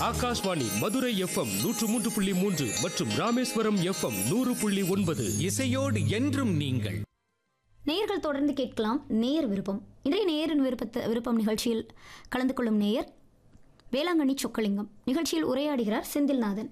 Akashvani Madurai FM நூற்று மூன்று புள்ளி மூன்று மற்றும் ராமேஸ்வரம் எஃப்எம் நூறு புள்ளி ஒன்பது இசையோடு என்றும் நீங்கள் நேயர்கள் தொடர்ந்து கேட்கலாம் நேயர் விருப்பம் இன்றைய நேயரின் விருப்பத்த விருப்பம் நிகழ்ச்சியில் கலந்து கொள்ளும் நேயர் வேளாங்கண்ணி சொக்கலிங்கம் நிகழ்ச்சியில் உரையாடுகிறார் செந்தில்நாதன்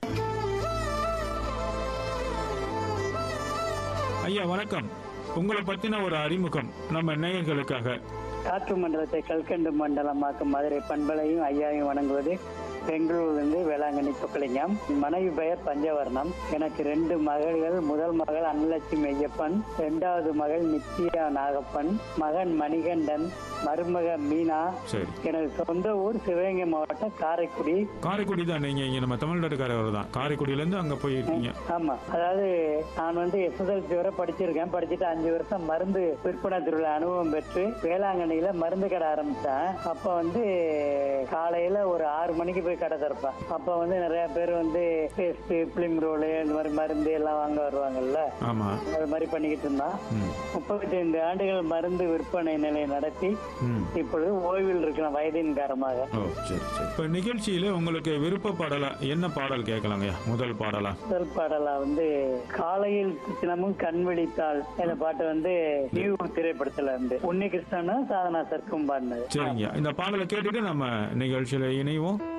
ஐயா வணக்கம் உங்களை பத்தின ஒரு அறிமுகம் நம்ம நேயர்களுக்காக காற்று மண்டலத்தை கல்கண்டு மண்டலமாக்கும் மதுரை பண்பலையும் ஐயாவையும் வணங்குவது பெங்களூர்லேருந்து வேளாங்கண்ணி சொக்கலிங்கம் மனைவி பெயர் பஞ்சவர்ணம் எனக்கு ரெண்டு மகள்கள் முதல் மகள் அன்னலட்சுமி ஐயப்பன் இரண்டாவது மகள் நித்யா நாகப்பன் மகன் மணிகண்டன் மருமக மீனா சரி எனது சொந்த ஊர் சிவகங்கை மாவட்டம் காரைக்குடி காரைக்குடி தான் நீங்க இங்க நம்ம தமிழ்நாட்டுக்காரர் தான் காரைக்குடியில இருந்து அங்க போயிருக்கீங்க ஆமா அதாவது நான் வந்து எஸ்எஸ்எல்சி வரை படிச்சிருக்கேன் படிச்சுட்டு அஞ்சு வருஷம் மருந்து விற்பனை திருவிழா அனுபவம் பெற்று வேளாங்கண்ணியில மருந்து கடை ஆரம்பிச்சேன் அப்ப வந்து காலையில ஒரு ஆறு மணிக்கு போய் கடை திறப்பேன் அப்ப வந்து நிறைய பேர் வந்து பேஸ்ட் பிலிம் ரோலு இந்த மாதிரி மருந்து எல்லாம் வாங்க வருவாங்கல்ல ஆமா அது மாதிரி பண்ணிக்கிட்டு இருந்தான் ம் முப்பத்தி ஐந்து ஆண்டுகள் மருந்து விற்பனை நிலையை நடத்தி ம் இப்பொழுது ஓய்வில் இருக்கிறேன் வயதின் காரணமாக ஓ சரி சரி இப்போ நிகழ்ச்சியில உங்களுக்கு விருப்ப பாடலா என்ன பாடல் கேட்கலாங்கய்யா முதல் பாடலா முதல் பாடலா வந்து காலையில் தினமும் கண் விழித்தாள் இந்த பாட்டு வந்து நியூ திரைப்படத்துல இருந்து உன்னி கிருஷ்ணனும் சாதனா சர்க்கும் பாடினது சரிங்க இந்த பாடலை கேட்டுட்டு நம்ம நிகழ்ச்சியில இணைவோம்